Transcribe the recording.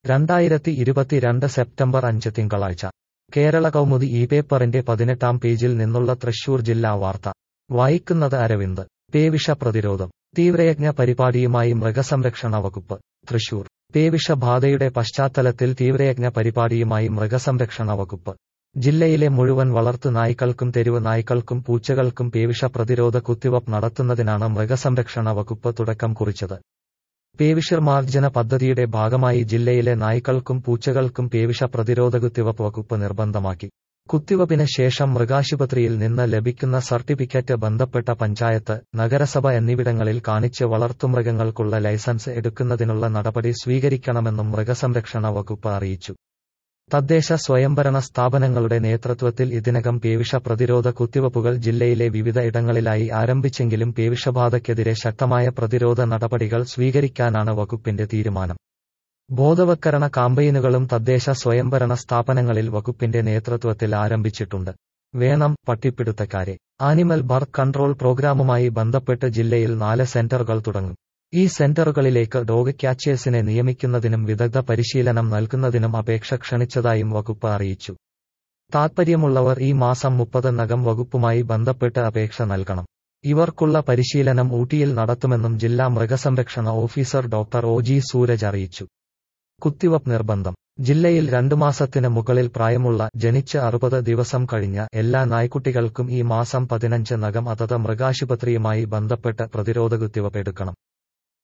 രണ്ടായിരത്തി ഇരുപത്തിരണ്ട് സെപ്റ്റംബർ അഞ്ച് തിങ്കളാഴ്ച കേരള കൗമുദി ഈ പേപ്പറിന്റെ പതിനെട്ടാം പേജിൽ നിന്നുള്ള തൃശൂർ ജില്ലാ വാർത്ത വായിക്കുന്നത് അരവിന്ദ് പേവിഷ പ്രതിരോധം തീവ്രയജ്ഞ പരിപാടിയുമായി മൃഗസംരക്ഷണ വകുപ്പ് തൃശൂർ പേവിഷബാധയുടെ പശ്ചാത്തലത്തിൽ തീവ്രയജ്ഞ പരിപാടിയുമായി മൃഗസംരക്ഷണ വകുപ്പ് ജില്ലയിലെ മുഴുവൻ വളർത്തു നായ്ക്കൾക്കും തെരുവ് നായ്ക്കൾക്കും പൂച്ചകൾക്കും പേവിഷ പ്രതിരോധ കുത്തിവയ്പ് നടത്തുന്നതിനാണ് മൃഗസംരക്ഷണ വകുപ്പ് തുടക്കം കുറിച്ചത് പേവിഷർമാർജന പദ്ധതിയുടെ ഭാഗമായി ജില്ലയിലെ നായ്ക്കൾക്കും പൂച്ചകൾക്കും പേവിഷ പ്രതിരോധ കുത്തിവയ്പ് വകുപ്പ് നിർബന്ധമാക്കി കുത്തിവയ്പിന് ശേഷം മൃഗാശുപത്രിയിൽ നിന്ന് ലഭിക്കുന്ന സർട്ടിഫിക്കറ്റ് ബന്ധപ്പെട്ട പഞ്ചായത്ത് നഗരസഭ എന്നിവിടങ്ങളിൽ കാണിച്ച് വളർത്തുമൃഗങ്ങൾക്കുള്ള ലൈസൻസ് എടുക്കുന്നതിനുള്ള നടപടി സ്വീകരിക്കണമെന്നും മൃഗസംരക്ഷണ വകുപ്പ് അറിയിച്ചു തദ്ദേശ സ്വയംഭരണ സ്ഥാപനങ്ങളുടെ നേതൃത്വത്തിൽ ഇതിനകം പേവിഷ പ്രതിരോധ കുത്തിവയ്പ്പുകൾ ജില്ലയിലെ വിവിധ ഇടങ്ങളിലായി ആരംഭിച്ചെങ്കിലും പേവിഷബാധയ്ക്കെതിരെ ശക്തമായ പ്രതിരോധ നടപടികൾ സ്വീകരിക്കാനാണ് വകുപ്പിന്റെ തീരുമാനം ബോധവത്കരണ കാമ്പയിനുകളും തദ്ദേശ സ്വയംഭരണ സ്ഥാപനങ്ങളിൽ വകുപ്പിന്റെ നേതൃത്വത്തിൽ ആരംഭിച്ചിട്ടുണ്ട് വേണം പട്ടിപ്പിടുത്തക്കാരെ ആനിമൽ ബർത്ത് കൺട്രോൾ പ്രോഗ്രാമുമായി ബന്ധപ്പെട്ട് ജില്ലയിൽ നാല് സെന്ററുകൾ തുടങ്ങും ഈ സെന്ററുകളിലേക്ക് ഡോഗ് ക്യാച്ചേഴ്സിനെ നിയമിക്കുന്നതിനും വിദഗ്ധ പരിശീലനം നൽകുന്നതിനും അപേക്ഷ ക്ഷണിച്ചതായും വകുപ്പ് അറിയിച്ചു താത്പര്യമുള്ളവർ ഈ മാസം മുപ്പതിനകം വകുപ്പുമായി ബന്ധപ്പെട്ട് അപേക്ഷ നൽകണം ഇവർക്കുള്ള പരിശീലനം ഊട്ടിയിൽ നടത്തുമെന്നും ജില്ലാ മൃഗസംരക്ഷണ officer doctor O G Suraj അറിയിച്ചു കുത്തിവയ്പ് നിർബന്ധം ജില്ലയിൽ രണ്ടു മാസത്തിന് മുകളിൽ പ്രായമുള്ള ജനിച്ച് അറുപത് ദിവസം കഴിഞ്ഞ എല്ലാ നായ്ക്കുട്ടികൾക്കും ഈ മാസം പതിനഞ്ച് നകം അതത് മൃഗാശുപത്രിയുമായി ബന്ധപ്പെട്ട് പ്രതിരോധ കുത്തിവയ്പ് എടുക്കണം